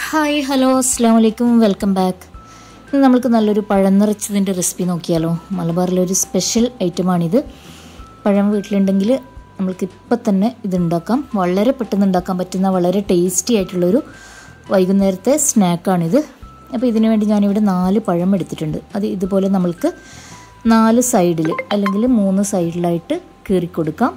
hi hello അസ്സാം വലൈക്കും welcome back ഇന്ന് നമ്മൾക്ക് നല്ലൊരു പഴം നിറച്ചതിൻ്റെ റെസിപ്പി നോക്കിയാലോ മലബാറിലെ ഒരു സ്പെഷ്യൽ ഐറ്റമാണിത് പഴം വീട്ടിലുണ്ടെങ്കിൽ നമ്മൾക്ക് ഇപ്പം തന്നെ ഇത് ഉണ്ടാക്കാം വളരെ പെട്ടെന്ന് ഉണ്ടാക്കാൻ പറ്റുന്ന വളരെ ടേസ്റ്റി ആയിട്ടുള്ളൊരു വൈകുന്നേരത്തെ സ്നാക്കാണിത് അപ്പോൾ ഇതിനു വേണ്ടി ഞാനിവിടെ നാല് പഴം എടുത്തിട്ടുണ്ട് അത് ഇതുപോലെ നമ്മൾക്ക് നാല് സൈഡിൽ അല്ലെങ്കിൽ മൂന്ന് സൈഡിലായിട്ട് കീറിക്കൊടുക്കാം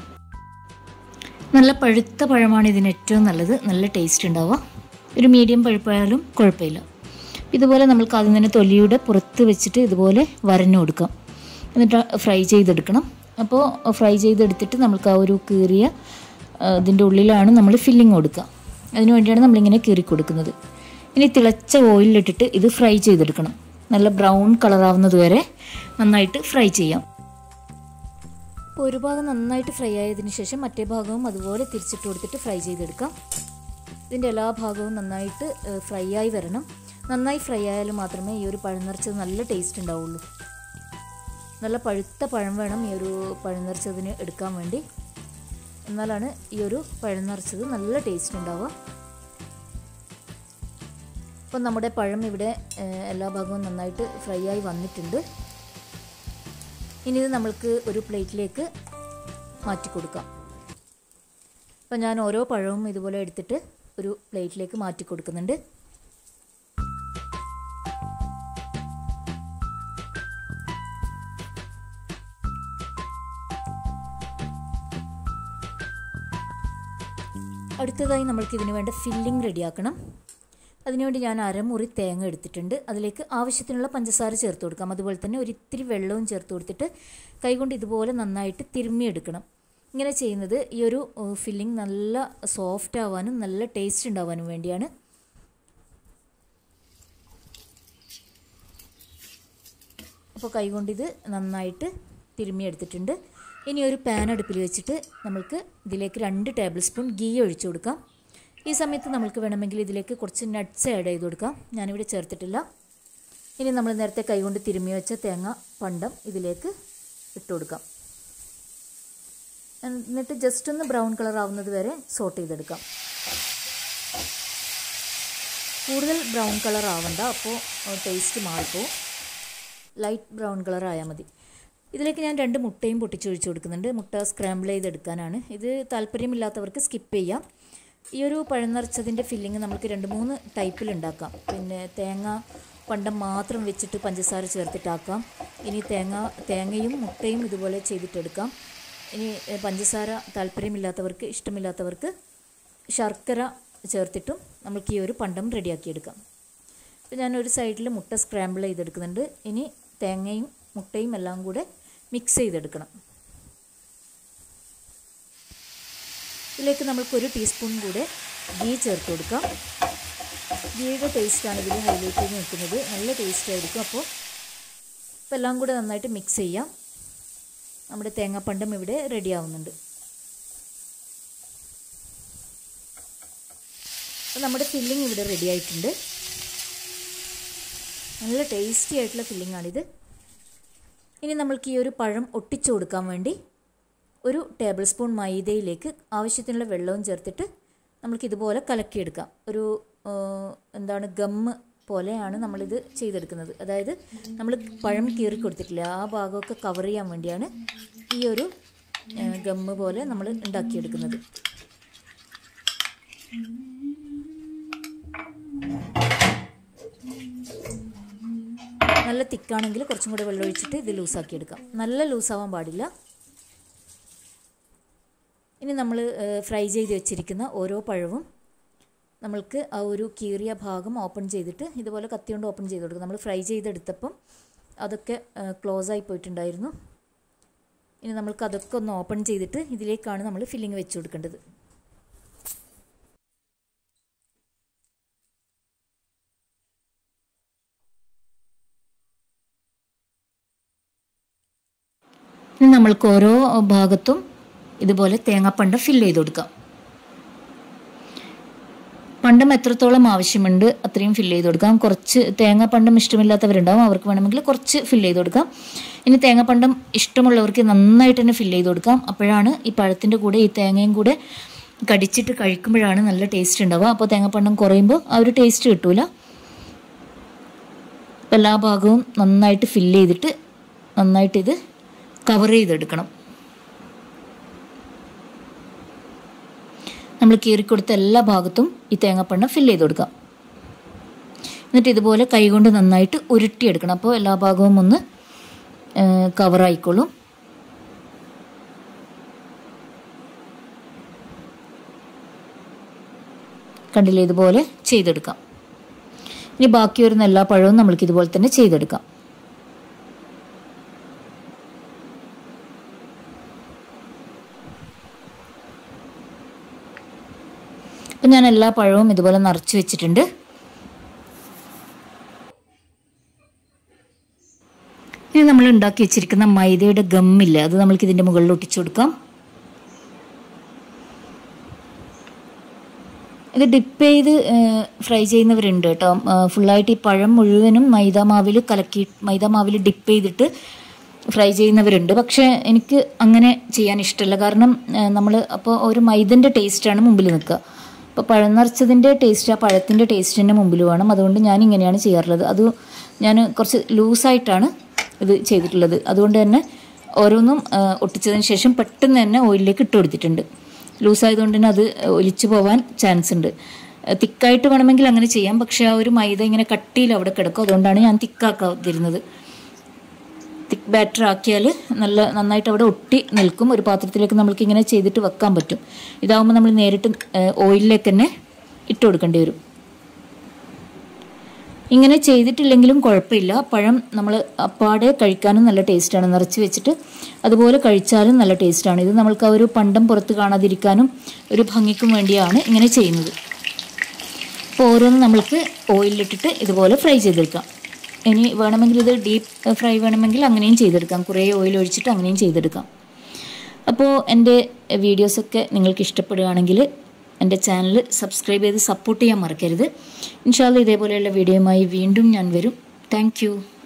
നല്ല പഴുത്ത പഴമാണ് ഇതിന് ഏറ്റവും നല്ലത് നല്ല ടേസ്റ്റ് ഉണ്ടാവുക ഒരു മീഡിയം പഴുപ്പായാലും കുഴപ്പമില്ല ഇതുപോലെ നമ്മൾക്ക് ആദ്യം തന്നെ തൊലിയുടെ പുറത്ത് വെച്ചിട്ട് ഇതുപോലെ വരഞ്ഞു കൊടുക്കാം എന്നിട്ട് ഫ്രൈ ചെയ്തെടുക്കണം അപ്പോൾ ഫ്രൈ ചെയ്തെടുത്തിട്ട് നമുക്ക് ആ ഒരു കീറിയ ഇതിൻ്റെ ഉള്ളിലാണ് നമ്മൾ ഫില്ലിങ് കൊടുക്കുക അതിന് വേണ്ടിയാണ് നമ്മളിങ്ങനെ കീറി കൊടുക്കുന്നത് ഇനി തിളച്ച ഓയിലിലിട്ടിട്ട് ഇത് ഫ്രൈ ചെയ്തെടുക്കണം നല്ല ബ്രൗൺ കളറാവുന്നത് വരെ നന്നായിട്ട് ഫ്രൈ ചെയ്യാം അപ്പോൾ ഒരു ഭാഗം നന്നായിട്ട് ഫ്രൈ ആയതിനു ശേഷം മറ്റേ ഭാഗവും അതുപോലെ തിരിച്ചിട്ട് കൊടുത്തിട്ട് ഫ്രൈ ചെയ്തെടുക്കാം ഇതിൻ്റെ എല്ലാ ഭാഗവും നന്നായിട്ട് ഫ്രൈ ആയി വരണം നന്നായി ഫ്രൈ ആയാലും മാത്രമേ ഈ ഒരു പഴം നിറച്ചത് നല്ല ടേസ്റ്റ് ഉണ്ടാവുള്ളൂ നല്ല പഴുത്ത പഴം വേണം ഈ ഒരു പഴം നിറച്ചതിന് എടുക്കാൻ വേണ്ടി എന്നാലാണ് ഈ ഒരു പഴം നിറച്ചത് നല്ല ടേസ്റ്റ് ഉണ്ടാവുക അപ്പം നമ്മുടെ പഴം ഇവിടെ എല്ലാ ഭാഗവും നന്നായിട്ട് ഫ്രൈ ആയി വന്നിട്ടുണ്ട് ഇനി ഇത് നമ്മൾക്ക് ഒരു പ്ലേറ്റിലേക്ക് മാറ്റി കൊടുക്കാം അപ്പം ഞാൻ ഓരോ പഴവും ഇതുപോലെ എടുത്തിട്ട് ഒരു പ്ലേറ്റിലേക്ക് മാറ്റി കൊടുക്കുന്നുണ്ട് അടുത്തതായി നമ്മൾക്ക് ഇതിന് വേണ്ട ഫില്ലിംഗ് റെഡിയാക്കണം അതിനുവേണ്ടി ഞാൻ അരമുറി തേങ്ങ എടുത്തിട്ടുണ്ട് അതിലേക്ക് ആവശ്യത്തിനുള്ള പഞ്ചസാര ചേർത്ത് കൊടുക്കാം അതുപോലെ തന്നെ ഒരു ഇത്തിരി വെള്ളവും ചേർത്ത് കൊടുത്തിട്ട് കൈകൊണ്ട് ഇതുപോലെ നന്നായിട്ട് തിരുമ്മിയെടുക്കണം ഇങ്ങനെ ചെയ്യുന്നത് ഈ ഒരു ഫില്ലിംഗ് നല്ല സോഫ്റ്റ് ആവാനും നല്ല ടേസ്റ്റ് ഉണ്ടാവാനും വേണ്ടിയാണ് അപ്പോൾ കൈകൊണ്ട് ഇത് നന്നായിട്ട് തിരുമ്മിയെടുത്തിട്ടുണ്ട് ഇനി ഒരു പാൻ അടുപ്പിൽ വെച്ചിട്ട് നമ്മൾക്ക് ഇതിലേക്ക് രണ്ട് ടേബിൾ സ്പൂൺ ഗീ ഒഴിച്ചു കൊടുക്കാം ഈ സമയത്ത് നമുക്ക് വേണമെങ്കിൽ ഇതിലേക്ക് കുറച്ച് നട്ട്സ് ആഡ് ചെയ്ത് കൊടുക്കാം ഞാനിവിടെ ചേർത്തിട്ടില്ല ഇനി നമ്മൾ നേരത്തെ കൈകൊണ്ട് തിരുമ്മി വെച്ച തേങ്ങ പണ്ടം ഇതിലേക്ക് ഇട്ട് കൊടുക്കാം എന്നിട്ട് ജസ്റ്റ് ഒന്ന് ബ്രൗൺ കളർ ആവുന്നത് വരെ സോട്ട് ചെയ്തെടുക്കാം കൂടുതൽ ബ്രൗൺ കളർ ആവണ്ട അപ്പോൾ ടേസ്റ്റ് മാറിപ്പോവും ലൈറ്റ് ബ്രൗൺ കളർ ആയാൽ മതി ഇതിലേക്ക് ഞാൻ രണ്ട് മുട്ടയും പൊട്ടിച്ചൊഴിച്ച് കൊടുക്കുന്നുണ്ട് മുട്ട സ്ക്രാമ്പിൾ ചെയ്തെടുക്കാനാണ് ഇത് താല്പര്യമില്ലാത്തവർക്ക് സ്കിപ്പ് ചെയ്യാം ഈ ഒരു പഴം നിറച്ചതിൻ്റെ ഫില്ലിങ് നമുക്ക് രണ്ട് മൂന്ന് ടൈപ്പിൽ ഉണ്ടാക്കാം പിന്നെ തേങ്ങ പണ്ടം മാത്രം വെച്ചിട്ട് പഞ്ചസാര ചേർത്തിട്ടാക്കാം ഇനി തേങ്ങ തേങ്ങയും മുട്ടയും ഇതുപോലെ ചെയ്തിട്ടെടുക്കാം ഇനി പഞ്ചസാര താല്പര്യമില്ലാത്തവർക്ക് ഇഷ്ടമില്ലാത്തവർക്ക് ശർക്കര ചേർത്തിട്ടും നമുക്ക് ഈ ഒരു പണ്ടം റെഡിയാക്കിയെടുക്കാം അപ്പോൾ ഞാൻ ഒരു സൈഡിൽ മുട്ട സ്ക്രാമ്പിൾ ചെയ്തെടുക്കുന്നുണ്ട് ഇനി തേങ്ങയും മുട്ടയും എല്ലാം കൂടെ മിക്സ് ചെയ്തെടുക്കണം ഇതിലേക്ക് നമ്മൾക്ക് ഒരു ടീസ്പൂൺ കൂടെ ഗീ ചേർത്ത് കൊടുക്കാം ഗീയുടെ ടേസ്റ്റാണ് ഇതിൽ ഹൈലൈറ്റ് ചെയ്ത് നിൽക്കുന്നത് നല്ല ടേസ്റ്റ് ആയിരിക്കും അപ്പോൾ ഇപ്പോൾ എല്ലാം കൂടെ നന്നായിട്ട് മിക്സ് ചെയ്യാം നമ്മുടെ തേങ്ങാപ്പണ്ടം ഇവിടെ റെഡി ആവുന്നുണ്ട് അപ്പോൾ നമ്മുടെ ഫില്ലിംഗ് ഇവിടെ റെഡി ആയിട്ടുണ്ട് നല്ല ടേസ്റ്റി ആയിട്ടുള്ള ഫില്ലിംഗ് ആണിത് ഇനി നമ്മൾക്ക് ഈ ഒരു പഴം ഒട്ടിച്ചു കൊടുക്കാൻ വേണ്ടി ഒരു ടേബിൾ സ്പൂൺ മൈദയിലേക്ക് ആവശ്യത്തിനുള്ള വെള്ളവും ചേർത്തിട്ട് നമുക്ക് ഇതുപോലെ കലക്കിയെടുക്കാം ഒരു എന്താണ് ഗമ്മ് പോലെയാണ് നമ്മളിത് ചെയ്തെടുക്കുന്നത് അതായത് നമ്മൾ പഴം കീറി കൊടുത്തിട്ടില്ല ആ ഭാഗമൊക്കെ കവർ ചെയ്യാൻ വേണ്ടിയാണ് ഈ ഒരു ഗമ്മ് പോലെ നമ്മൾ ഉണ്ടാക്കിയെടുക്കുന്നത് നല്ല തിക്കാണെങ്കിൽ കുറച്ചും കൂടെ വെള്ളം ഒഴിച്ചിട്ട് ഇത് ലൂസാക്കി എടുക്കാം നല്ല ലൂസാവാൻ പാടില്ല ഇനി നമ്മൾ ഫ്രൈ ചെയ്ത് വെച്ചിരിക്കുന്ന ഓരോ പഴവും നമ്മൾക്ക് ആ ഒരു കീറിയ ഭാഗം ഓപ്പൺ ചെയ്തിട്ട് ഇതുപോലെ കത്തി കൊണ്ട് ഓപ്പൺ ചെയ്ത് കൊടുക്കും നമ്മൾ ഫ്രൈ ചെയ്തെടുത്തപ്പം അതൊക്കെ ക്ലോസ് ആയി പോയിട്ടുണ്ടായിരുന്നു ഇനി നമ്മൾക്ക് അതൊക്കെ ഒന്ന് ഓപ്പൺ ചെയ്തിട്ട് ഇതിലേക്കാണ് നമ്മൾ ഫില്ലിങ് വെച്ച് കൊടുക്കേണ്ടത് ഇനി നമ്മൾക്ക് ഓരോ ഭാഗത്തും ഇതുപോലെ തേങ്ങാപ്പണ്ടം ഫില്ല് ചെയ്ത് കൊടുക്കാം പണ്ടം എത്രത്തോളം ആവശ്യമുണ്ട് അത്രയും ഫില്ല് ചെയ്ത് കൊടുക്കാം കുറച്ച് തേങ്ങാപ്പണ്ടം ഇഷ്ടമില്ലാത്തവരുണ്ടാവും അവർക്ക് വേണമെങ്കിൽ കുറച്ച് ഫില്ല് ചെയ്ത് കൊടുക്കാം ഇനി തേങ്ങാപ്പണ്ടം ഇഷ്ടമുള്ളവർക്ക് നന്നായിട്ട് തന്നെ ഫില്ല് ചെയ്ത് കൊടുക്കാം അപ്പോഴാണ് ഈ പഴത്തിൻ്റെ കൂടെ ഈ തേങ്ങയും കൂടെ കടിച്ചിട്ട് കഴിക്കുമ്പോഴാണ് നല്ല ടേസ്റ്റ് ഉണ്ടാവുക അപ്പോൾ തേങ്ങാപ്പണ്ടം കുറയുമ്പോൾ ആ ഒരു ടേസ്റ്റ് കിട്ടൂല എല്ലാ ഭാഗവും നന്നായിട്ട് ഫില്ല് ചെയ്തിട്ട് നന്നായിട്ട് ഇത് കവർ ചെയ്തെടുക്കണം നമ്മൾ കീറിക്കൊടുത്ത എല്ലാ ഭാഗത്തും ഈ തേങ്ങാപ്പണ്ണ ഫില്ല് ചെയ്ത് കൊടുക്കാം എന്നിട്ട് ഇതുപോലെ കൈകൊണ്ട് നന്നായിട്ട് ഉരുട്ടിയെടുക്കണം അപ്പോൾ എല്ലാ ഭാഗവും ഒന്ന് കവറായിക്കോളും കണ്ടില്ലേ ഇതുപോലെ ചെയ്തെടുക്കാം ഇനി ബാക്കി വരുന്ന എല്ലാ പഴവും നമ്മൾക്ക് ഇതുപോലെ തന്നെ ചെയ്തെടുക്കാം അപ്പം ഞാൻ എല്ലാ പഴവും ഇതുപോലെ നിറച്ച് വെച്ചിട്ടുണ്ട് ഇനി നമ്മൾ ഉണ്ടാക്കി വെച്ചിരിക്കുന്ന മൈദയുടെ ഗമ്മില്ല അത് നമ്മൾക്ക് ഇതിൻ്റെ മുകളിൽ ഒട്ടിച്ചു കൊടുക്കാം ഇത് ഡിപ്പ് ചെയ്ത് ഫ്രൈ ചെയ്യുന്നവരുണ്ട് കേട്ടോ ഫുള്ളായിട്ട് ഈ പഴം മുഴുവനും മൈദാമാവിൽ കലക്കി മൈദാമാവിൽ ഡിപ്പ് ചെയ്തിട്ട് ഫ്രൈ ചെയ്യുന്നവരുണ്ട് പക്ഷേ എനിക്ക് അങ്ങനെ ചെയ്യാൻ ഇഷ്ടമല്ല കാരണം നമ്മൾ അപ്പോൾ ഒരു മൈദൻ്റെ ടേസ്റ്റാണ് മുമ്പിൽ നിൽക്കുക അപ്പോൾ പഴം നിറച്ചതിൻ്റെ ടേസ്റ്റ് ആ പഴത്തിൻ്റെ ടേസ്റ്റിൻ്റെ മുമ്പിൽ വേണം അതുകൊണ്ട് ഞാൻ ഇങ്ങനെയാണ് ചെയ്യാറുള്ളത് അത് ഞാൻ കുറച്ച് ലൂസായിട്ടാണ് ഇത് ചെയ്തിട്ടുള്ളത് അതുകൊണ്ട് തന്നെ ഓരോന്നും ഒട്ടിച്ചതിന് ശേഷം പെട്ടെന്ന് തന്നെ ഓയിലിലേക്ക് ഇട്ട് കൊടുത്തിട്ടുണ്ട് ലൂസായതുകൊണ്ട് തന്നെ അത് ഒലിച്ചു പോകാൻ ചാൻസ് ഉണ്ട് തിക്കായിട്ട് വേണമെങ്കിൽ അങ്ങനെ ചെയ്യാം പക്ഷേ ആ ഒരു മൈദ ഇങ്ങനെ കട്ടിയിൽ അവിടെ കിടക്കും അതുകൊണ്ടാണ് ഞാൻ തിക്കാക്കാതിരുന്നത് തിക്ക് ബാറ്റർ ആക്കിയാൽ നല്ല നന്നായിട്ട് അവിടെ ഒട്ടി നിൽക്കും ഒരു പാത്രത്തിലേക്ക് നമ്മൾക്ക് ഇങ്ങനെ ചെയ്തിട്ട് വെക്കാൻ പറ്റും ഇതാവുമ്പോൾ നമ്മൾ നേരിട്ട് ഓയിലിലേക്ക് തന്നെ ഇട്ട് കൊടുക്കേണ്ടി വരും ഇങ്ങനെ ചെയ്തിട്ടില്ലെങ്കിലും കുഴപ്പമില്ല പഴം നമ്മൾ അപ്പാടെ കഴിക്കാനും നല്ല ടേസ്റ്റാണ് നിറച്ച് വെച്ചിട്ട് അതുപോലെ കഴിച്ചാലും നല്ല ടേസ്റ്റാണ് ഇത് നമ്മൾക്ക് ആ ഒരു പണ്ടം പുറത്ത് കാണാതിരിക്കാനും ഒരു ഭംഗിക്കും വേണ്ടിയാണ് ഇങ്ങനെ ചെയ്യുന്നത് അപ്പോൾ ഓരോന്നും നമ്മൾക്ക് ഓയിലിട്ടിട്ട് ഇതുപോലെ ഫ്രൈ ചെയ്തെടുക്കാം ഇനി വേണമെങ്കിൽ ഇത് ഡീപ്പ് ഫ്രൈ വേണമെങ്കിൽ അങ്ങനെയും ചെയ്തെടുക്കാം കുറേ ഓയിൽ ഒഴിച്ചിട്ട് അങ്ങനെയും ചെയ്തെടുക്കാം അപ്പോൾ എൻ്റെ വീഡിയോസൊക്കെ നിങ്ങൾക്ക് ഇഷ്ടപ്പെടുകയാണെങ്കിൽ എൻ്റെ ചാനൽ സബ്സ്ക്രൈബ് ചെയ്ത് സപ്പോർട്ട് ചെയ്യാൻ മറക്കരുത് ഇൻഷാല്ല ഇതേപോലെയുള്ള വീഡിയോയുമായി വീണ്ടും ഞാൻ വരും താങ്ക്